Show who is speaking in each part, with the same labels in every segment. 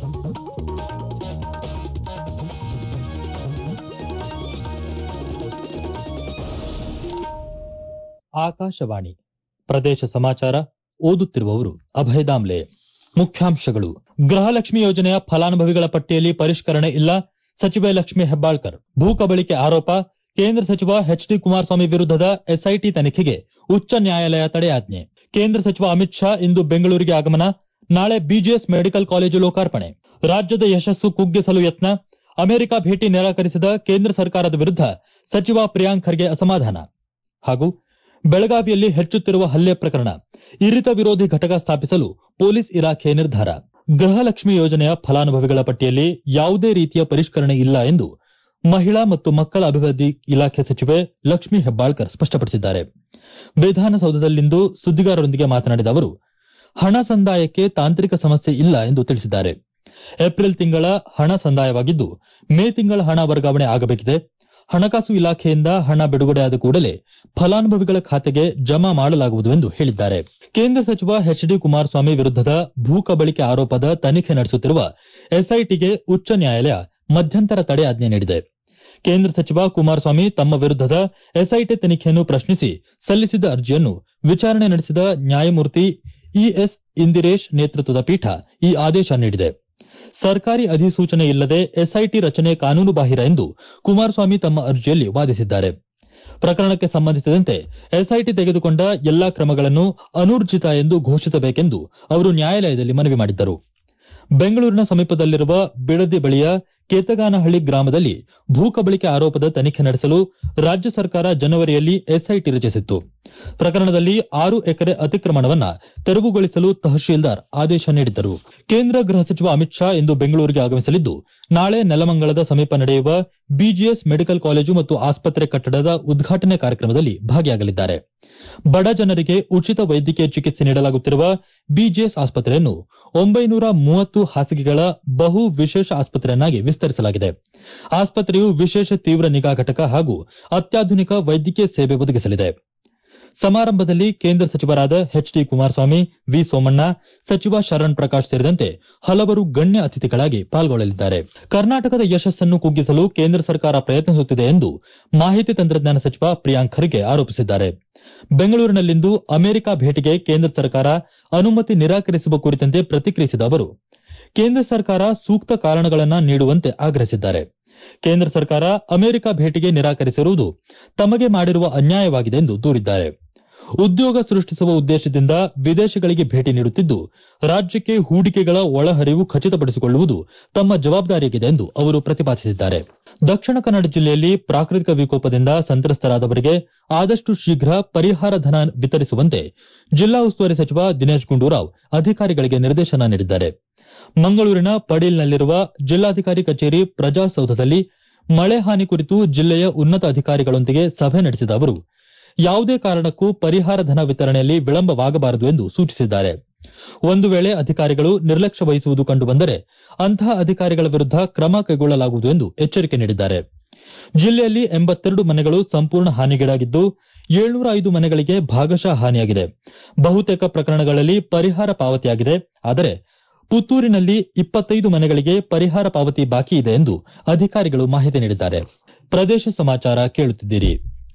Speaker 1: ಆಕಾಶವಾಣಿ ಪ್ರದೇಶ ಸಮಾಚಾರ ಓದುತ್ತಿರುವವರು ಅಭಯ ದಾಮ್ಲೆ ಮುಖ್ಯಾಂಶಗಳು ಗೃಹಲಕ್ಷ್ಮಿ ಯೋಜನೆಯ ಫಲಾನುಭವಿಗಳ ಪಟ್ಟಿಯಲ್ಲಿ ಪರಿಷ್ಕರಣೆ ಇಲ್ಲ ಸಚಿವೆ ಲಕ್ಷ್ಮೀ ಹೆಬ್ಬಾಳ್ಕರ್ ಭೂ ಕಬಳಿಕೆ ಆರೋಪ ಕೇಂದ್ರ ಸಚಿವ ಎಚ್ ಡಿ ಕುಮಾರಸ್ವಾಮಿ ವಿರುದ್ದದ ಎಸ್ಐಟಿ ತನಿಖೆಗೆ ಉಚ್ಚ ನ್ಯಾಯಾಲಯ ತಡೆಯಾಜ್ಞೆ ಕೇಂದ್ರ ಸಚಿವ ಅಮಿತ್ ಶಾ ಇಂದು ಬೆಂಗಳೂರಿಗೆ ಆಗಮನ ನಾಳೆ ಬಿಜಿಎಸ್ ಮೆಡಿಕಲ್ ಕಾಲೇಜು ಲೋಕಾರ್ಪಣೆ ರಾಜ್ಯದ ಯಶಸ್ಸು ಕುಗ್ಗಿಸಲು ಯತ್ನ ಅಮೆರಿಕ ಭೇಟಿ ನಿರಾಕರಿಸಿದ ಕೇಂದ್ರ ಸರ್ಕಾರದ ವಿರುದ್ಧ ಸಚಿವ ಪ್ರಿಯಾಂಕ್ ಖರ್ಗೆ ಅಸಮಾಧಾನ ಹಾಗೂ ಬೆಳಗಾವಿಯಲ್ಲಿ ಹೆಚ್ಚುತ್ತಿರುವ ಹಲ್ಲೆ ಪ್ರಕರಣ ಇರಿತ ವಿರೋಧಿ ಘಟಕ ಸ್ಥಾಪಿಸಲು ಪೊಲೀಸ್ ಇಲಾಖೆ ನಿರ್ಧಾರ ಗೃಹಲಕ್ಷ್ಮಿ ಯೋಜನೆಯ ಫಲಾನುಭವಿಗಳ ಪಟ್ಟಿಯಲ್ಲಿ ಯಾವುದೇ ರೀತಿಯ ಪರಿಷ್ಕರಣೆ ಇಲ್ಲ ಎಂದು ಮಹಿಳಾ ಮತ್ತು ಮಕ್ಕಳ ಅಭಿವೃದ್ಧಿ ಇಲಾಖೆ ಸಚಿವೆ ಲಕ್ಷ್ಮೀ ಹೆಬ್ಬಾಳ್ಕರ್ ಸ್ಪಷ್ಟಪಡಿಸಿದ್ದಾರೆ ವಿಧಾನಸೌಧದಲ್ಲಿಂದು ಸುದ್ದಿಗಾರರೊಂದಿಗೆ ಮಾತನಾಡಿದ ಅವರು ಹಣ ಸಂದಾಯಕ್ಕೆ ತಾಂತ್ರಿಕ ಸಮಸ್ಯೆ ಇಲ್ಲ ಎಂದು ತಿಳಿಸಿದ್ದಾರೆ ಏಪ್ರಿಲ್ ತಿಂಗಳ ಹಣ ಸಂದಾಯವಾಗಿದ್ದು ಮೇ ತಿಂಗಳ ಹಣ ವರ್ಗಾವಣೆ ಆಗಬೇಕಿದೆ ಹಣಕಾಸು ಇಲಾಖೆಯಿಂದ ಹಣ ಬಿಡುಗಡೆಯಾದ ಕೂಡಲೇ ಫಲಾನುಭವಿಗಳ ಖಾತೆಗೆ ಜಮಾ ಮಾಡಲಾಗುವುದು ಎಂದು ಹೇಳಿದ್ದಾರೆ ಕೇಂದ್ರ ಸಚಿವ ಎಚ್ ಡಿ ಕುಮಾರಸ್ವಾಮಿ ವಿರುದ್ದದ ಭೂ ಕಬಳಿಕೆ ಆರೋಪದ ತನಿಖೆ ನಡೆಸುತ್ತಿರುವ ಎಸ್ಐಟಿಗೆ ಉಚ್ಚ ನ್ಯಾಯಾಲಯ ಮಧ್ಯಂತರ ತಡೆಯಾಜ್ಞೆ ನೀಡಿದೆ ಕೇಂದ್ರ ಸಚಿವ ಕುಮಾರಸ್ವಾಮಿ ತಮ್ಮ ವಿರುದ್ದದ ಎಸ್ಐಟಿ ತನಿಖೆಯನ್ನು ಪ್ರಶ್ನಿಸಿ ಸಲ್ಲಿಸಿದ್ದ ಅರ್ಜಿಯನ್ನು ವಿಚಾರಣೆ ನಡೆಸಿದ ನ್ಯಾಯಮೂರ್ತಿ ಇಎಸ್ ಇಂದಿರೇಶ್ ನೇತೃತ್ವದ ಪೀಠ ಈ ಆದೇಶ ನೀಡಿದೆ ಸರ್ಕಾರಿ ಅಧಿಸೂಚನೆ ಇಲ್ಲದೆ ಎಸ್ಐಟಿ ರಚನೆ ಕಾನೂನುಬಾಹಿರ ಎಂದು ಕುಮಾರಸ್ವಾಮಿ ತಮ್ಮ ಅರ್ಜಿಯಲ್ಲಿ ವಾದಿಸಿದ್ದಾರೆ ಪ್ರಕರಣಕ್ಕೆ ಸಂಬಂಧಿಸಿದಂತೆ ಎಸ್ಐಟಿ ತೆಗೆದುಕೊಂಡ ಎಲ್ಲಾ ಕ್ರಮಗಳನ್ನು ಅನೂರ್ಜಿತ ಎಂದು ಘೋಷಿಸಬೇಕೆಂದು ಅವರು ನ್ಯಾಯಾಲಯದಲ್ಲಿ ಮನವಿ ಮಾಡಿದ್ದರು ಬೆಂಗಳೂರಿನ ಸಮೀಪದಲ್ಲಿರುವ ಬಿಡದಿ ಬಳಿಯ ಕೇತಗಾನಹಳ್ಳಿ ಗ್ರಾಮದಲ್ಲಿ ಭೂ ಕಬಳಿಕೆ ಆರೋಪದ ತನಿಖೆ ನಡೆಸಲು ರಾಜ್ಯ ಸರ್ಕಾರ ಜನವರಿಯಲ್ಲಿ ಎಸ್ಐಟಿ ರಚಿಸಿತ್ತು ಪ್ರಕರಣದಲ್ಲಿ ಆರು ಎಕರೆ ಅತಿಕ್ರಮಣವನ್ನ ತೆರವುಗೊಳಿಸಲು ತಹಶೀಲ್ದಾರ್ ಆದೇಶ ನೀಡಿದ್ದರು ಕೇಂದ್ರ ಗೃಹ ಸಚಿವ ಅಮಿತ್ ಶಾ ಇಂದು ಬೆಂಗಳೂರಿಗೆ ಆಗಮಿಸಲಿದ್ದು ನಾಳೆ ನೆಲಮಂಗಲದ ಸಮೀಪ ನಡೆಯುವ ಬಿಜಿಎಸ್ ಮೆಡಿಕಲ್ ಕಾಲೇಜು ಮತ್ತು ಆಸ್ಪತ್ರೆ ಕಟ್ಟಡದ ಉದ್ಘಾಟನೆ ಕಾರ್ಯಕ್ರಮದಲ್ಲಿ ಭಾಗಿಯಾಗಲಿದ್ದಾರೆ ಬಡ ಜನರಿಗೆ ಉಚಿತ ವೈದ್ಯಕೀಯ ಚಿಕಿತ್ಸೆ ನೀಡಲಾಗುತ್ತಿರುವ ಬಿಜಿಎಸ್ ಆಸ್ಪತ್ರೆಯನ್ನು ಒಂಬೈನೂರ ಮೂವತ್ತು ಹಾಸಿಗೆಗಳ ಬಹು ವಿಶೇಷ ಆಸ್ಪತ್ರೆಯನ್ನಾಗಿ ವಿಸ್ತರಿಸಲಾಗಿದೆ ಆಸ್ಪತ್ರೆಯು ವಿಶೇಷ ತೀವ್ರ ನಿಗಾ ಘಟಕ ಹಾಗೂ ಅತ್ಯಾಧುನಿಕ ವೈದ್ಯಕೀಯ ಸೇವೆ ಒದಗಿಸಲಿದೆ ಸಮಾರಂಭದಲ್ಲಿ ಕೇಂದ್ರ ಸಚಿವರಾದ H D Kumaraswamy V Somanna ಸಚಿವ ಶರಣ್ ಪ್ರಕಾಶ್ ಸೇರಿದಂತೆ ಹಲವರು ಗಣ್ಯ ಅತಿಥಿಗಳಾಗಿ ಪಾಲ್ಗೊಳ್ಳಲಿದ್ದಾರೆ ಕರ್ನಾಟಕದ ಯಶಸ್ಸನ್ನು ಕುಗ್ಗಿಸಲು ಕೇಂದ್ರ ಸರ್ಕಾರ ಪ್ರಯತ್ನಿಸುತ್ತಿದೆ ಎಂದು ಮಾಹಿತಿ ತಂತ್ರಜ್ಞಾನ ಸಚಿವ ಪ್ರಿಯಾಂಕ್ ಖರ್ಗೆ ಆರೋಪಿಸಿದ್ದಾರೆ ಬೆಂಗಳೂರಿನಲ್ಲಿಂದು ಅಮೆರಿಕ ಭೇಟಿಗೆ ಕೇಂದ್ರ ಸರ್ಕಾರ ಅನುಮತಿ ನಿರಾಕರಿಸುವ ಕುರಿತಂತೆ ಪ್ರತಿಕ್ರಿಯಿಸಿದ ಅವರು ಕೇಂದ್ರ ಸರ್ಕಾರ ಸೂಕ್ತ ಕಾರಣಗಳನ್ನ ನೀಡುವಂತೆ ಆಗ್ರಹಿಸಿದ್ದಾರೆ ಕೇಂದ್ರ ಸರ್ಕಾರ ಅಮೆರಿಕ ಭೇಟಿಗೆ ನಿರಾಕರಿಸಿರುವುದು ತಮಗೆ ಮಾಡಿರುವ ಅನ್ಯಾಯವಾಗಿದೆ ಎಂದು ದೂರಿದ್ದಾರೆ ಉದ್ಯೋಗ ಸೃಷ್ಟಿಸುವ ಉದ್ದೇಶದಿಂದ ವಿದೇಶಗಳಿಗೆ ಭೇಟಿ ನೀಡುತ್ತಿದ್ದು ರಾಜ್ಯಕ್ಕೆ ಹೂಡಿಕೆಗಳ ಒಳಹರಿವು ಖಚಿತಪಡಿಸಿಕೊಳ್ಳುವುದು ತಮ್ಮ ಜವಾಬ್ದಾರಿಯಾಗಿದೆ ಎಂದು ಅವರು ಪ್ರತಿಪಾದಿಸಿದ್ದಾರೆ ದಕ್ಷಿಣ ಕನ್ನಡ ಜಿಲ್ಲೆಯಲ್ಲಿ ಪ್ರಾಕೃತಿಕ ವಿಕೋಪದಿಂದ ಸಂತ್ರಸ್ತರಾದವರಿಗೆ ಆದಷ್ಟು ಶೀಘ್ರ ಪರಿಹಾರ ಧನ ವಿತರಿಸುವಂತೆ ಜಿಲ್ಲಾ ಉಸ್ತುವಾರಿ ಸಚಿವ ದಿನೇಶ್ ಗುಂಡೂರಾವ್ ಅಧಿಕಾರಿಗಳಿಗೆ ನಿರ್ದೇಶನ ನೀಡಿದ್ದಾರೆ ಮಂಗಳೂರಿನ ಪಡೀಲ್ನಲ್ಲಿರುವ ಜಿಲ್ಲಾಧಿಕಾರಿ ಕಚೇರಿ ಪ್ರಜಾಸೌಧದಲ್ಲಿ ಮಳೆ ಹಾನಿ ಕುರಿತು ಜಿಲ್ಲೆಯ ಉನ್ನತ ಅಧಿಕಾರಿಗಳೊಂದಿಗೆ ಸಭೆ ನಡೆಸಿದ ಅವರು ಯಾವುದೇ ಕಾರಣಕ್ಕೂ ಪರಿಹಾರ ಧನ ವಿತರಣೆಯಲ್ಲಿ ವಿಳಂಬವಾಗಬಾರದು ಎಂದು ಸೂಚಿಸಿದ್ದಾರೆ ಒಂದು ವೇಳೆ ಅಧಿಕಾರಿಗಳು ನಿರ್ಲಕ್ಷ್ಯ ವಹಿಸುವುದು ಕಂಡುಬಂದರೆ ಅಂತಹ ಅಧಿಕಾರಿಗಳ ವಿರುದ್ಧ ಕ್ರಮ ಕೈಗೊಳ್ಳಲಾಗುವುದು ಎಂದು ಎಚ್ಚರಿಕೆ ನೀಡಿದ್ದಾರೆ ಜಿಲ್ಲೆಯಲ್ಲಿ ಎಂಬತ್ತೆರಡು ಮನೆಗಳು ಸಂಪೂರ್ಣ ಹಾನಿಗೀಡಾಗಿದ್ದು ಏಳ್ನೂರ ಐದು ಮನೆಗಳಿಗೆ ಭಾಗಶಃ ಹಾನಿಯಾಗಿದೆ ಬಹುತೇಕ ಪ್ರಕರಣಗಳಲ್ಲಿ ಪರಿಹಾರ ಪಾವತಿಯಾಗಿದೆ ಆದರೆ ಪುತ್ತೂರಿನಲ್ಲಿ ಇಪ್ಪತ್ತೈದು ಮನೆಗಳಿಗೆ ಪರಿಹಾರ ಪಾವತಿ ಬಾಕಿ ಇದೆ ಎಂದು ಅಧಿಕಾರಿಗಳು ಮಾಹಿತಿ ನೀಡಿದ್ದಾರೆ ಪ್ರದೇಶ ಸಮಾಚಾರ ಕೇಳುತ್ತಿದ್ದೀರಿ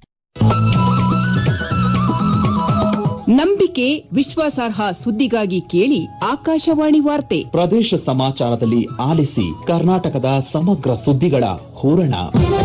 Speaker 2: ನಂಬಿಕೆ ವಿಶ್ವಾಸಾರ್ಹ ಸುದ್ದಿಗಾಗಿ ಕೇಳಿ ಆಕಾಶವಾಣಿ ವಾರ್ತೆ
Speaker 3: ಪ್ರದೇಶ ಸಮಾಚಾರದಲ್ಲಿ ಆಲಿಸಿ ಕರ್ನಾಟಕದ ಸಮಗ್ರ ಸುದ್ದಿಗಳ ಹೂರಣ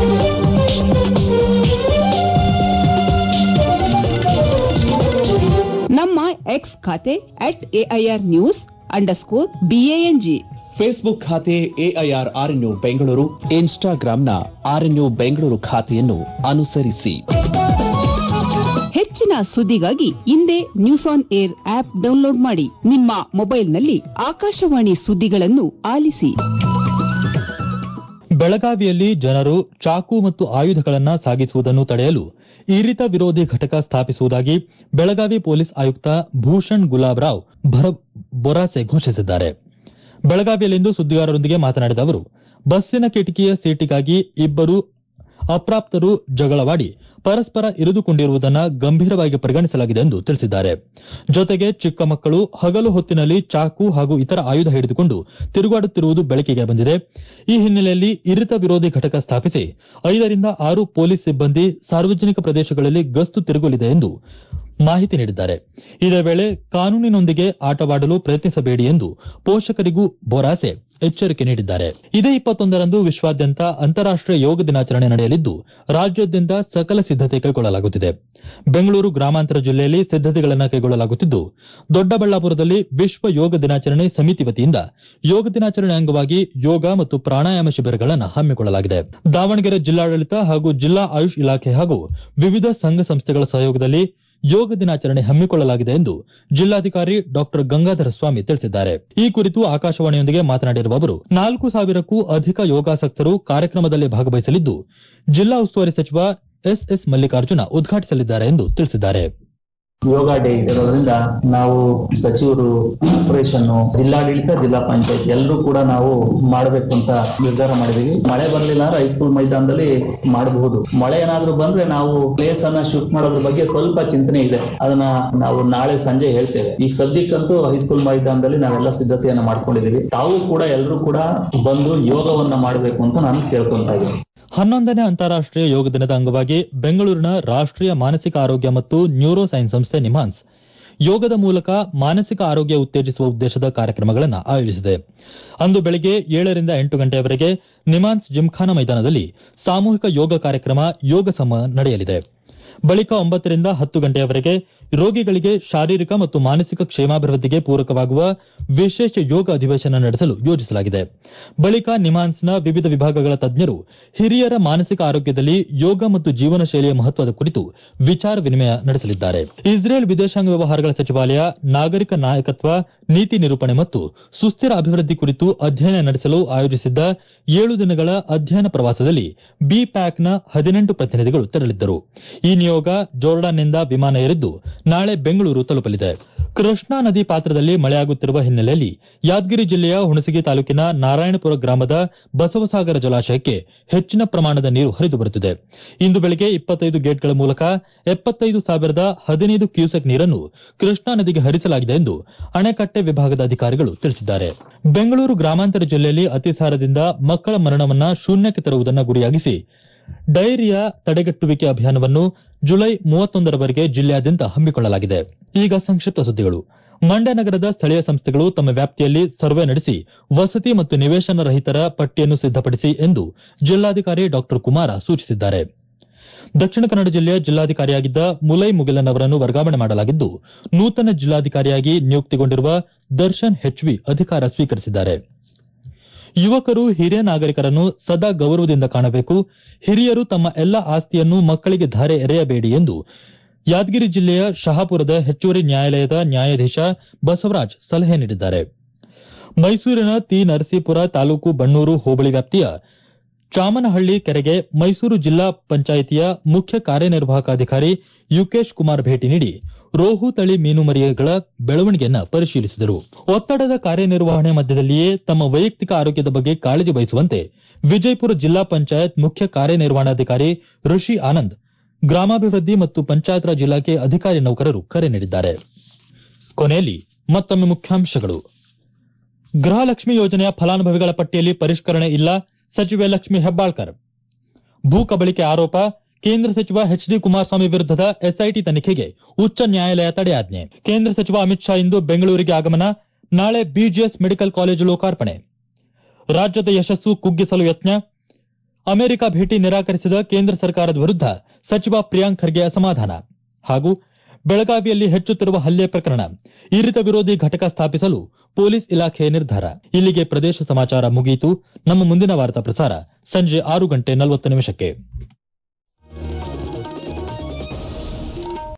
Speaker 2: ನಮ್ಮ ಎಕ್ಸ್ ಖಾತೆ at AIR news underscore BANG
Speaker 3: Facebook ಖಾತೆ ಎಐಆರ್ ಆರ್ಎನ್ಯು ಬೆಂಗಳೂರು ಇನ್ಸ್ಟಾಗ್ರಾಂನ ಆರ್ಎನ್ಯು ಬೆಂಗಳೂರು ಖಾತೆಯನ್ನು ಅನುಸರಿಸಿ
Speaker 2: ಹೆಚ್ಚಿನ ಸುದ್ದಿಗಾಗಿ ಹಿಂದೆ news on air app download ಮಾಡಿ ನಿಮ್ಮ ಮೊಬೈಲ್ನಲ್ಲಿ ಆಕಾಶವಾಣಿ ಸುದ್ದಿಗಳನ್ನು ಆಲಿಸಿ
Speaker 1: ಬೆಳಗಾವಿಯಲ್ಲಿ ಜನರು ಚಾಕು ಮತ್ತು ಆಯುಧಗಳನ್ನು ಸಾಗಿಸುವುದನ್ನು ತಡೆಯಲು ಇರಿತ ವಿರೋಧಿ ಘಟಕ ಸ್ಥಾಪಿಸುವುದಾಗಿ ಬೆಳಗಾವಿ ಪೊಲೀಸ್ ಆಯುಕ್ತ ಭೂಷಣ್ ಗುಲಾಬ್ ರಾವ್ ಭರವಸೆ ಘೋಷಿಸಿದ್ದಾರೆ ಬೆಳಗಾವಿಯಲ್ಲಿಂದು ಸುದ್ದಿಗಾರರೊಂದಿಗೆ ಮಾತನಾಡಿದ ಅವರು ಬಸ್ಸಿನ ಕಿಟಕಿಯ ಸೀಟಿಗಾಗಿ ಇಬ್ಬರು ಅಪ್ರಾಪ್ತರು ಜಗಳವಾಡಿ ಪರಸ್ಪರ ಇರಿದುಕೊಂಡಿರುವುದನ್ನು ಗಂಭೀರವಾಗಿ ಪರಿಗಣಿಸಲಾಗಿದೆ ಎಂದು ತಿಳಿಸಿದ್ದಾರೆ ಜೊತೆಗೆ ಚಿಕ್ಕ ಮಕ್ಕಳು ಹಗಲು ಹೊತ್ತಿನಲ್ಲಿ ಚಾಕು ಹಾಗೂ ಇತರ ಆಯುಧ ಹಿಡಿದುಕೊಂಡು ತಿರುಗಾಡುತ್ತಿರುವುದು ಬೆಳಕಿಗೆ ಬಂದಿದೆ ಈ ಹಿನ್ನೆಲೆಯಲ್ಲಿ ಇರಿತ ವಿರೋಧಿ ಘಟಕ ಸ್ಥಾಪಿಸಿ ಐದರಿಂದ ಆರು ಪೊಲೀಸ್ ಸಿಬ್ಬಂದಿ ಸಾರ್ವಜನಿಕ ಪ್ರದೇಶಗಳಲ್ಲಿ ಗಸ್ತು ತಿರುಗಲಿದೆ ಎಂದು ಮಾಹಿತಿ ನೀಡಿದ್ದಾರೆ ಇದೇ ವೇಳೆ ಕಾನೂನಿನೊಂದಿಗೆ ಆಟವಾಡಲು ಪ್ರಯತ್ನಿಸಬೇಡಿ ಎಂದು ಪೋಷಕರಿಗೂ ಬೋರಾಸೆ ಎಚ್ಚರಿಕೆ ನೀಡಿದ್ದಾರೆ ಇದೇ ಇಪ್ಪತ್ತೊಂದರಂದು ವಿಶ್ವಾದ್ಯಂತ ಅಂತಾರಾಷ್ಟೀಯ ಯೋಗ ದಿನಾಚರಣೆ ನಡೆಯಲಿದ್ದು ರಾಜ್ಯಾದ್ಯಂತ ಸಕಲ ಸಿದ್ದತೆ ಕೈಗೊಳ್ಳಲಾಗುತ್ತಿದೆ ಬೆಂಗಳೂರು ಗ್ರಾಮಾಂತರ ಜಿಲ್ಲೆಯಲ್ಲಿ ಸಿದ್ದತೆಗಳನ್ನು ಕೈಗೊಳ್ಳಲಾಗುತ್ತಿದ್ದು ದೊಡ್ಡಬಳ್ಳಾಪುರದಲ್ಲಿ ವಿಶ್ವ ಯೋಗ ದಿನಾಚರಣೆ ಸಮಿತಿ ವತಿಯಿಂದ ಯೋಗ ದಿನಾಚರಣೆ ಅಂಗವಾಗಿ ಯೋಗ ಮತ್ತು ಪ್ರಾಣಾಯಾಮ ಶಿಬಿರಗಳನ್ನು ಹಮ್ಮಿಕೊಳ್ಳಲಾಗಿದೆ ದಾವಣಗೆರೆ ಜಿಲ್ಲಾಡಳಿತ ಹಾಗೂ ಜಿಲ್ಲಾ ಆಯುಷ್ ಇಲಾಖೆ ಹಾಗೂ ವಿವಿಧ ಸಂಘ ಸಂಸ್ಥೆಗಳ ಸಹಯೋಗದಲ್ಲಿ ಯೋಗ ದಿನಾಚರಣೆ ಹಮ್ಮಿಕೊಳ್ಳಲಾಗಿದೆ ಎಂದು ಜಿಲ್ಲಾಧಿಕಾರಿ ಡಾ ಗಂಗಾಧರ ಸ್ವಾಮಿ ತಿಳಿಸಿದ್ದಾರೆ ಈ ಕುರಿತು ಆಕಾಶವಾಣಿಯೊಂದಿಗೆ ಮಾತನಾಡಿರುವ ಅವರು ನಾಲ್ಕು ಸಾವಿರಕ್ಕೂ ಅಧಿಕ ಯೋಗಾಸಕ್ತರು ಕಾರ್ಯಕ್ರಮದಲ್ಲಿ ಭಾಗವಹಿಸಲಿದ್ದು ಜಿಲ್ಲಾ ಉಸ್ತುವಾರಿ ಸಚಿವ ಎಸ್ಎಸ್ ಮಲ್ಲಿಕಾರ್ಜುನ ಉದ್ಘಾಟಿಸಲಿದ್ದಾರೆ ಎಂದು ತಿಳಿಸಿದ್ದಾರೆ
Speaker 4: ಯೋಗ ಡೇ ಇರೋದ್ರಿಂದ ನಾವು ಸಚಿವರು ಕಾರ್ಪೊರೇಷನ್ ಜಿಲ್ಲಾಡಳಿತ ಜಿಲ್ಲಾ ಪಂಚಾಯತ್ ಎಲ್ಲರೂ ಕೂಡ ನಾವು ಮಾಡಬೇಕು ಅಂತ ನಿರ್ಧಾರ ಮಾಡಿದೀವಿ ಮಳೆ ಬರ್ಲಿಲ್ಲ ಅಂದ್ರೆ ಹೈಸ್ಕೂಲ್ ಮೈದಾನದಲ್ಲಿ ಮಾಡಬಹುದು ಮಳೆ ಏನಾದ್ರೂ ಬಂದ್ರೆ ನಾವು ಪ್ಲೇಸ್ ಅನ್ನ ಶಿಫ್ಟ್ ಮಾಡೋದ್ರ ಬಗ್ಗೆ ಸ್ವಲ್ಪ ಚಿಂತನೆ ಇದೆ ಅದನ್ನ ನಾವು ನಾಳೆ ಸಂಜೆ ಹೇಳ್ತೇವೆ ಈಗ ಸದ್ಯಕ್ಕಂತೂ ಹೈಸ್ಕೂಲ್ ಮೈದಾನದಲ್ಲಿ ನಾವೆಲ್ಲ ಸಿದ್ಧತೆಯನ್ನ ಮಾಡ್ಕೊಂಡಿದೀವಿ ತಾವು ಕೂಡ ಎಲ್ಲರೂ ಕೂಡ ಬಂದು ಯೋಗವನ್ನ ಮಾಡಬೇಕು ಅಂತ ನಾನು ಕೇಳ್ಕೊಂತಾ ಇದ್ದೀನಿ
Speaker 1: ಹನ್ನೊಂದನೇ ಅಂತಾರಾಷ್ಟೀಯ ಯೋಗ ದಿನದ ಅಂಗವಾಗಿ ಬೆಂಗಳೂರಿನ ರಾಷ್ಟೀಯ ಮಾನಸಿಕ ಆರೋಗ್ಯ ಮತ್ತು ನ್ಯೂರೋ ಸೈನ್ಸ್ ಸಂಸ್ಥೆ ನಿಮಾನ್ಸ್ ಯೋಗದ ಮೂಲಕ ಮಾನಸಿಕ ಆರೋಗ್ಯ ಉತ್ತೇಜಿಸುವ ಉದ್ದೇಶದ ಕಾರ್ಯಕ್ರಮಗಳನ್ನು ಆಯೋಜಿಸಿದೆ ಅಂದು ಬೆಳಗ್ಗೆ ಏಳರಿಂದ ಎಂಟು ಗಂಟೆಯವರೆಗೆ ನಿಮಾನ್ಸ್ ಜಿಮ್ಖಾನ ಮೈದಾನದಲ್ಲಿ ಸಾಮೂಹಿಕ ಯೋಗ ಕಾರ್ಯಕ್ರಮ ಯೋಗ ಸಮ ನಡೆಯಲಿದೆ ಬಳಿಕ ಒಂಬತ್ತರಿಂದ ಹತ್ತು ಗಂಟೆಯವರೆಗೆ ರೋಗಿಗಳಿಗೆ ಶಾರೀರಿಕ ಮತ್ತು ಮಾನಸಿಕ ಕ್ಷೇಮಾಭಿವೃದ್ಧಿಗೆ ಪೂರಕವಾಗುವ ವಿಶೇಷ ಯೋಗ ಅಧಿವೇಶನ ನಡೆಸಲು ಯೋಜಿಸಲಾಗಿದೆ ಬಳಿಕ ನಿಮಾನ್ಸ್ನ ವಿವಿಧ ವಿಭಾಗಗಳ ತಜ್ಞರು ಹಿರಿಯರ ಮಾನಸಿಕ ಆರೋಗ್ಯದಲ್ಲಿ ಯೋಗ ಮತ್ತು ಜೀವನ ಶೈಲಿಯ ಮಹತ್ವದ ಕುರಿತು ವಿಚಾರ ವಿನಿಮಯ ನಡೆಸಲಿದ್ದಾರೆ ಇಸ್ರೇಲ್ ವಿದೇಶಾಂಗ ವ್ಯವಹಾರಗಳ ಸಚಿವಾಲಯ ನಾಗರಿಕ ನಾಯಕತ್ವ ನೀತಿ ನಿರೂಪಣೆ ಮತ್ತು ಸುಸ್ಥಿರ ಅಭಿವೃದ್ಧಿ ಕುರಿತು ಅಧ್ಯಯನ ನಡೆಸಲು ಆಯೋಜಿಸಿದ್ದ ಏಳು ದಿನಗಳ ಅಧ್ಯಯನ ಪ್ರವಾಸದಲ್ಲಿ ಬಿ ಪ್ಯಾಕ್ನ ಹದಿನೆಂಟು ಪ್ರತಿನಿಧಿಗಳು ತೆರಳಿದ್ದರು ಈ ನಿಯೋಗ ಜೋರ್ಡಾನ್ನಿಂದ ವಿಮಾನ ಏರಿದ್ದು ನಾಳೆ ಬೆಂಗಳೂರು ತಲುಪಲಿದೆ ಕೃಷ್ಣಾ ನದಿ ಪಾತ್ರದಲ್ಲಿ ಮಳೆಯಾಗುತ್ತಿರುವ ಹಿನ್ನೆಲೆಯಲ್ಲಿ ಯಾದಗಿರಿ ಜಿಲ್ಲೆಯ ಹುಣಸಗಿ ತಾಲೂಕಿನ ನಾರಾಯಣಪುರ ಗ್ರಾಮದ ಬಸವಸಾಗರ ಜಲಾಶಯಕ್ಕೆ ಹೆಚ್ಚಿನ ಪ್ರಮಾಣದ ನೀರು ಹರಿದು ಬರುತ್ತಿದೆ ಇಂದು ಬೆಳಗ್ಗೆ ಇಪ್ಪತ್ತೈದು ಗೇಟ್ಗಳ ಮೂಲಕ ಎಪ್ಪತ್ತೈದು ಸಾವಿರದ ಹದಿನೈದು ಕ್ಯೂಸೆಕ್ ನೀರನ್ನು ಕೃಷ್ಣಾ ನದಿಗೆ ಹರಿಸಲಾಗಿದೆ ಎಂದು ಅಣೆಕಟ್ಟೆ ವಿಭಾಗದ ಅಧಿಕಾರಿಗಳು ತಿಳಿಸಿದ್ದಾರೆ ಬೆಂಗಳೂರು ಗ್ರಾಮಾಂತರ ಜಿಲ್ಲೆಯಲ್ಲಿ ಅತಿಸಾರದಿಂದ ಮಕ್ಕಳ ಮರಣವನ್ನ ಶೂನ್ಯಕ್ಕೆ ತರುವುದನ್ನು ಗುರಿಯಾಗಿಸಿ ಡೈರಿಯಾ ತಡೆಗಟ್ಟುವಿಕೆ ಅಭಿಯಾನವನ್ನು ಜುಲೈ ಮೂವತ್ತೊಂದರವರೆಗೆ ಜಿಲ್ಲೆಯಾದ್ಯಂತ ಹಮ್ಮಿಕೊಳ್ಳಲಾಗಿದೆ ಈಗ ಸಂಕ್ಷಿಪ್ತ ಸುದ್ದಿಗಳು ಮಂಡ್ಯ ನಗರದ ಸ್ಥಳೀಯ ಸಂಸ್ಥೆಗಳು ತಮ್ಮ ವ್ಯಾಪ್ತಿಯಲ್ಲಿ ಸರ್ವೆ ನಡೆಸಿ ವಸತಿ ಮತ್ತು ನಿವೇಶನ ರಹಿತರ ಪಟ್ಟಿಯನ್ನು ಸಿದ್ದಪಡಿಸಿ ಎಂದು ಜಿಲ್ಲಾಧಿಕಾರಿ ಡಾ ಕುಮಾರ ಸೂಚಿಸಿದ್ದಾರೆ ದಕ್ಷಿಣ ಕನ್ನಡ ಜಿಲ್ಲೆಯ ಜಿಲ್ಲಾಧಿಕಾರಿಯಾಗಿದ್ದ ಮುಲೈ ಮುಗಿಲನ್ ಅವರನ್ನು ವರ್ಗಾವಣೆ ಮಾಡಲಾಗಿದ್ದು ನೂತನ ಜಿಲ್ಲಾಧಿಕಾರಿಯಾಗಿ ನಿಯುಕ್ತಿಗೊಂಡಿರುವ ದರ್ಶನ್ ಹೆಚ್ವಿ ಅಧಿಕಾರ ಸ್ವೀಕರಿಸಿದ್ದಾರೆ ಯುವಕರು ಹಿರಿಯ ನಾಗರಿಕರನ್ನು ಸದಾ ಗೌರವದಿಂದ ಕಾಣಬೇಕು ಹಿರಿಯರು ತಮ್ಮ ಎಲ್ಲ ಆಸ್ತಿಯನ್ನು ಮಕ್ಕಳಿಗೆ ಧಾರೆ ಎರೆಯಬೇಡಿ ಎಂದು ಯಾದಗಿರಿ ಜಿಲ್ಲೆಯ ಶಹಾಪುರದ ಹೆಚ್ಚುವರಿ ನ್ಯಾಯಾಲಯದ ನ್ಯಾಯಾಧೀಶ ಬಸವರಾಜ್ ಸಲಹೆ ನೀಡಿದ್ದಾರೆ ಮೈಸೂರಿನ ತಿ ನರಸೀಪುರ ತಾಲೂಕು ಬಣ್ಣೂರು ಹೋಬಳಿ ವ್ಯಾಪ್ತಿಯ ಚಾಮನಹಳ್ಳಿ ಕೆರೆಗೆ ಮೈಸೂರು ಜಿಲ್ಲಾ ಪಂಚಾಯಿತಿಯ ಮುಖ್ಯ ಕಾರ್ಯನಿರ್ವಾಹಕ ಅಧಿಕಾರಿ ಯುಕೇಶ್ ಕುಮಾರ್ ಭೇಟಿ ನೀಡಿ ರೋಹು ತಳಿ ಮೀನು ಮರಿಗಳ ಬೆಳವಣಿಗೆಯನ್ನು ಪರಿಶೀಲಿಸಿದರು ಒತ್ತಡದ ಕಾರ್ಯನಿರ್ವಹಣೆ ಮಧ್ಯದಲ್ಲಿಯೇ ತಮ್ಮ ವೈಯಕ್ತಿಕ ಆರೋಗ್ಯದ ಬಗ್ಗೆ ಕಾಳಜಿ ವಹಿಸುವಂತೆ ವಿಜಯಪುರ ಜಿಲ್ಲಾ ಪಂಚಾಯತ್ ಮುಖ್ಯ ಕಾರ್ಯನಿರ್ವಹಣಾಧಿಕಾರಿ ಋಷಿ ಆನಂದ್ ಗ್ರಾಮಾಭಿವೃದ್ಧಿ ಮತ್ತು ಪಂಚಾಯತ್ ರಾಜ್ ಇಲಾಖೆ ಅಧಿಕಾರಿ ನೌಕರರು ಕರೆ ನೀಡಿದ್ದಾರೆ ಕೊನೆಯಲ್ಲಿ ಮತ್ತೊಮ್ಮೆ ಮುಖ್ಯಾಂಶಗಳು ಗೃಹಲಕ್ಷ್ಮಿ ಯೋಜನೆಯ ಫಲಾನುಭವಿಗಳ ಪಟ್ಟಿಯಲ್ಲಿ ಪರಿಷ್ಕರಣೆ ಇಲ್ಲ ಸಚಿವೆ ಲಕ್ಷ್ಮಿ ಹೆಬ್ಬಾಳ್ಕರ್ ಭೂ ಕಬಳಿಕೆ ಆರೋಪ ಕೇಂದ್ರ ಸಚಿವ ಎಚ್ ಡಿ ಕುಮಾರಸ್ವಾಮಿ ವಿರುದ್ಧದ ಎಸ್ಐಟಿ ತನಿಖೆಗೆ ಉಚ್ಚ ನ್ಯಾಯಾಲಯ ತಡೆಯಾಜ್ಞೆ ಕೇಂದ್ರ ಸಚಿವ ಅಮಿತ್ ಶಾ ಇಂದು ಬೆಂಗಳೂರಿಗೆ ಆಗಮನ ನಾಳೆ ಬಿಜಿಎಸ್ ಮೆಡಿಕಲ್ ಕಾಲೇಜು ಲೋಕಾರ್ಪಣೆ ರಾಜ್ಯದ ಯಶಸ್ಸು ಕುಗ್ಗಿಸಲು ಯತ್ನ ಅಮೆರಿಕ ಭೇಟಿ ನಿರಾಕರಿಸಿದ ಕೇಂದ್ರ ಸರ್ಕಾರದ ವಿರುದ್ಧ ಸಚಿವ ಪ್ರಿಯಾಂಕ್ ಖರ್ಗೆ ಅಸಮಾಧಾನ ಹಾಗೂ ಬೆಳಗಾವಿಯಲ್ಲಿ ಹೆಚ್ಚುತ್ತಿರುವ ಹಲ್ಲೆ ಪ್ರಕರಣ ಇರಿತ ವಿರೋಧಿ ಘಟಕ ಸ್ಥಾಪಿಸಲು ಪೊಲೀಸ್ ಇಲಾಖೆ ನಿರ್ಧಾರ ಇಲ್ಲಿಗೆ ಪ್ರದೇಶ ಸಮಾಚಾರ ಮುಗಿಯಿತು ನಮ್ಮ ಮುಂದಿನ ವಾರ್ತಾ ಪ್ರಸಾರ ಸಂಜೆ ಆರು ಗಂಟೆ ನಲವತ್ತು ನಿಮಿಷಕ್ಕೆ